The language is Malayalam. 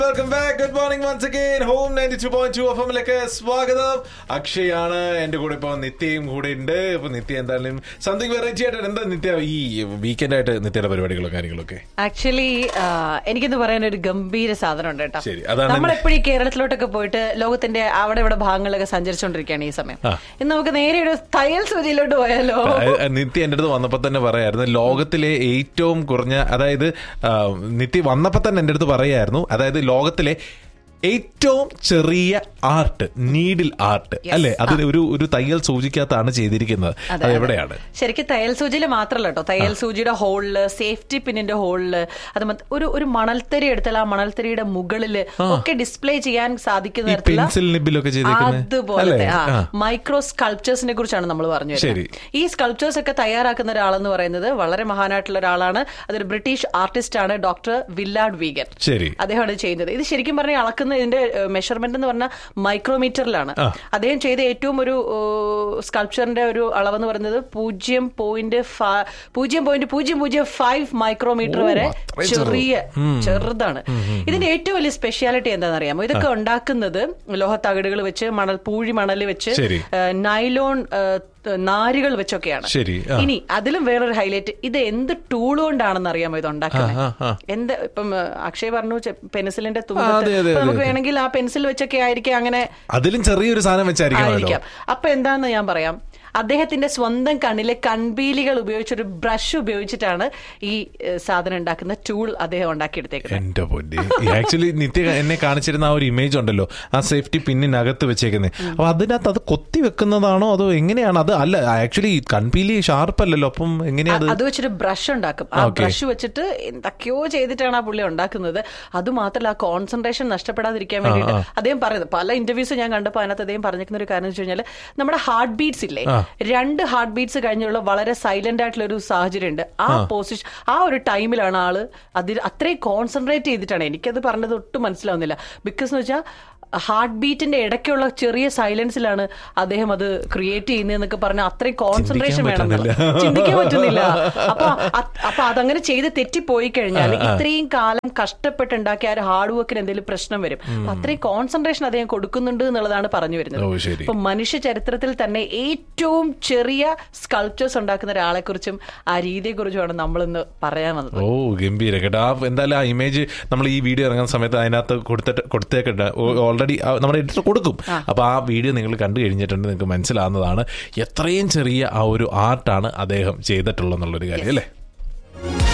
Welcome back good morning once again home ninety two point two F എമ്മിലേക്ക് സ്വാഗതം അക്ഷയാണ് എന്റെ കൂടെ ഇപ്പൊ നിത്യയും കൂടെ ഉണ്ട് ഇപ്പൊ നിത്യ എന്തായാലും സംതിങ് വെറൈറ്റി ആയിട്ട് എന്താ നിത്യ ഈ വീക്കെൻഡ് ആയിട്ട് നിത്യയുടെ പരിപാടികളും കാര്യങ്ങളൊക്കെ ആക്ച്വലി എനിക്കെന്ന് പറയാൻ ഒരു ഗംഭീര സാധനം ഉണ്ട് കേട്ടോ ശരി, അതാണ് നമ്മളെപ്പോഴും ഈ കേരളത്തിലോട്ടൊക്കെ പോയിട്ട് ലോകത്തിന്റെ അവിടെ ഇവിടെ ഭാഗങ്ങളിലൊക്കെ സഞ്ചരിച്ചുകൊണ്ടിരിക്കുകയാണ് ഈ സമയം ആ. ഇന്ന് നമുക്ക് നേരെ ഒരു തയ്യൽ സൂചിയിലോട്ട് പോയാലോ ആ, നിത്യ എന്റെ അടുത്ത് വന്നപ്പോ തന്നെ പറയായിരുന്നു ലോകത്തിലെ ഏറ്റവും കുറഞ്ഞ അതായത് ആ, നിത്യ വന്നപ്പോ തന്നെ എന്റെ അടുത്ത് പറയായിരുന്നു അതായത് ലോകത്തിലെ ഏറ്റവും ചെറിയ ആർട്ട് നീഡിൽ ആർട്ട് അല്ലെ അതിന് ഒരു ഒരു തയ്യൽ സൂചിക്കകത്താണ് ചെയ്തിരിക്കുന്നത് അതെ, അത് അതെ. എവിടെയാണ് ശരിക്കും തയ്യൽ സൂചിയിൽ മാത്രമല്ല കേട്ടോ തയ്യൽ സൂചിയുടെ ഹോളില് സേഫ്റ്റി പിന്നിന്റെ ഹോളില് അത് മറ്റ് ഒരു ഒരു മണൽത്തരി എടുത്താൽ ആ മണൽത്തരിയുടെ മുകളില് ഒക്കെ ഡിസ്പ്ലേ ചെയ്യാൻ സാധിക്കുന്ന ഈ തരത്തിലുള്ള പെൻസിൽ നിബിലൊക്കെ ചെയ്തേക്കുന്നത് അതുപോലത്തെ അല്ലേ? ആ. മൈക്രോ സ്കൾപ്ചേഴ്സിനെ കുറിച്ചാണ് നമ്മൾ പറഞ്ഞു വരുന്നത്. ശരി. ഈ സ്കൾപ്ചേഴ്സ് ഒക്കെ തയ്യാറാക്കുന്ന ഒരാളെന്ന് പറയുന്നത് വളരെ മഹാനായിട്ടുള്ള ഒരാളാണ് അതൊരു ബ്രിട്ടീഷ് ആർട്ടിസ്റ്റ് ആണ് ഡോക്ടർ വില്ലാഡ് വീഗൻ ശരി അദ്ദേഹമാണ് ചെയ്യുന്നത് ഇത് ശരിക്കും പറഞ്ഞാൽ അളക്കുന്ന ഇതിന്റെ മെഷർമെന്റ് എന്ന് പറഞ്ഞാൽ മൈക്രോമീറ്ററിലാണ് ആ. അദ്ദേഹം ചെയ്ത ഏറ്റവും ഒരു സ്കൾപ്ചറിന്റെ ഒരു അളവെന്ന് പറയുന്നത് പൂജ്യം പോയിന്റ് പൂജ്യം പോയിന്റ് പൂജ്യം പൂജ്യം ഫൈവ് മൈക്രോമീറ്റർ ഓ, വരെ അത്രയും ചെറുത്. ചെറിയ ചെറുതാണ് ഇതിന്റെ ഏറ്റവും വലിയ സ്പെഷ്യാലിറ്റി എന്താണെന്ന് അറിയാമോ ഇതൊക്കെ ഉണ്ടാക്കുന്നത് ലോഹത്തകിടുകൾ വെച്ച് മണൽ പൂഴി മണൽ വെച്ച് ശരി. ഏഹ്, നൈലോൺ ഏഹ്, ത- നാരുകൾ വെച്ചൊക്കെയാണ് ശരി, ആ. ഇനി അതിലും വേറൊരു ഹൈലൈറ്റ് ഇത് എന്ത് ടൂൾ കൊണ്ടാണെന്ന് അറിയാമോ ഇത് ആ, ആ, ഉണ്ടാക്കുന്നത് ആ. എന്ത് ഇപ്പം ഏഹ്, അക്ഷയ് പറഞ്ഞു ചെ- പെൻസിലിന്റെ ആ, തുമ്പത്ത് അതെ, അതെ, ഇപ്പൊ നമുക്ക് അതെ. വേണമെങ്കിൽ ആ പെൻസിൽ വെച്ചൊക്കെ ആയിരിക്കും അങ്ങനെ അതിലും ചെറിയൊരു സാധനം വെച്ചായിരിക്കണമല്ലോ ആയിരിക്കാം അപ്പൊ എന്താന്ന് ഞാൻ പറയാം അദ്ദേഹത്തിന്റെ സ്വന്തം കണ്ണിലെ കൺപീലികൾ ഉപയോഗിച്ചൊരു ബ്രഷ് ഉപയോഗിച്ചിട്ടാണ് ഈ ഏഹ്, സാധനം ഉണ്ടാക്കുന്ന ടൂൾ അദ്ദേഹം ഉണ്ടാക്കിയെടുത്തേക്കുന്നത് എന്റെ പൊന്നെ ആക്ച്വലി നിത്യ എന്നെ കാണിച്ചിരുന്ന ആ ഒരു ഇമേജ് ഉണ്ടല്ലോ ആ സേഫ്റ്റി പിന്നിനകത്ത് വെച്ചേക്കുന്നത് അപ്പൊ അതിനകത്ത് അത് കൊത്തി വെക്കുന്നതാണോ അതോ എങ്ങനെയാണ് അത് അല്ല ആക്ച്വലി കൺപീലി ഷാർപ്പ് അല്ലല്ലോ അപ്പം എങ്ങനെയാ അത് അത് വെച്ചൊരു ബ്രഷ് ഉണ്ടാക്കും ആ Okay. ബ്രഷ് വെച്ചിട്ട് എന്തൊക്കെയോ ചെയ്തിട്ടാണ് ആ പുള്ളി ഉണ്ടാക്കുന്നത് അതുമാത്രമല്ല ആ കോൺസെൻട്രേഷൻ നഷ്ടപ്പെടാതിരിക്കാൻ വേണ്ടിയിട്ട് അദ്ദേഹം പറയുന്നത് പല ഇന്റർവ്യൂസ് ഞാൻ കണ്ടപ്പോൾ അതിനകത്ത് അദ്ദേഹം പറഞ്ഞിരിക്കുന്ന ഒരു കാര്യം എന്ന് വെച്ച് കഴിഞ്ഞാൽ നമ്മുടെ ഹാർട്ട് ബീറ്റ്സ് ഇല്ലേ ആ. രണ്ട് ഹാർട്ട് ബീറ്റ്സ് കഴിഞ്ഞുള്ള വളരെ സൈലന്റ് ആയിട്ടുള്ള ഒരു സാഹചര്യം ഉണ്ട് ആ പൊസിഷൻ ആ ഒരു ടൈമിലാണ് ആള് അതിൽ അത്രയും കോൺസെൻട്രേറ്റ് ചെയ്തിട്ടാണ് എനിക്കത് പറഞ്ഞത് ഒട്ടും മനസ്സിലാവുന്നില്ല ബിക്കോസ് എന്ന് വെച്ചാൽ ഹാർട്ട് ബീറ്റിന്റെ ഇടയ്ക്കുള്ള ചെറിയ സൈലൻസിലാണ് അദ്ദേഹം അത് ക്രിയേറ്റ് ചെയ്യുന്നതെന്നൊക്കെ പറഞ്ഞാൽ അത്രയും കോൺസെൻട്രേഷൻ വേണം പറ്റുന്നില്ല. ചിന്തിക്കാൻ പറ്റുന്നില്ല അപ്പൊ അത് അപ്പൊ അതങ്ങനെ ചെയ്ത് തെറ്റിപ്പോയി കഴിഞ്ഞാൽ ഇത്രയും കാലം കഷ്ടപ്പെട്ടുണ്ടാക്കിയ ആ ഒരു ഹാർഡ് വർക്കിന് എന്തെങ്കിലും പ്രശ്നം വരും അപ്പൊ അത്രയും കോൺസെൻട്രേഷൻ അദ്ദേഹം കൊടുക്കുന്നുണ്ട് എന്നുള്ളതാണ് പറഞ്ഞു വരുന്നത് ഓ ശരി ഇപ്പൊ മനുഷ്യ ചരിത്രത്തിൽ തന്നെ ഏറ്റവും ചെറിയ സ്കൾപ്ചേഴ്സ് ഉണ്ടാക്കുന്ന ഒരാളെ കുറിച്ചും ആ രീതിയെ കുറിച്ചുമാണ് നമ്മൾ ഇന്ന് പറയാൻ വന്നത് ഓ ഗംഭീര കേട്ടോ ആ എന്തായാലും ആ ഇമേജ് നമ്മൾ ഈ വീഡിയോ ഇറങ്ങുന്ന സമയത്ത് അതിനകത്ത് കൊടുത്തിട്ട് കൊടുത്തേക്കട്ടെ ഓൾറെഡി നമ്മുടെ എഡിറ്റർ കൊടുക്കും അപ്പൊ ആ വീഡിയോ നിങ്ങൾ കണ്ടു കഴിഞ്ഞിട്ടുണ്ട് നിങ്ങൾക്ക് മനസ്സിലാവുന്നതാണ് എത്രയും ചെറിയ ആ ഒരു ആർട്ടാണ് അദ്ദേഹം ചെയ്തിട്ടുള്ളത് എന്നുള്ളൊരു കാര്യം അല്ലേ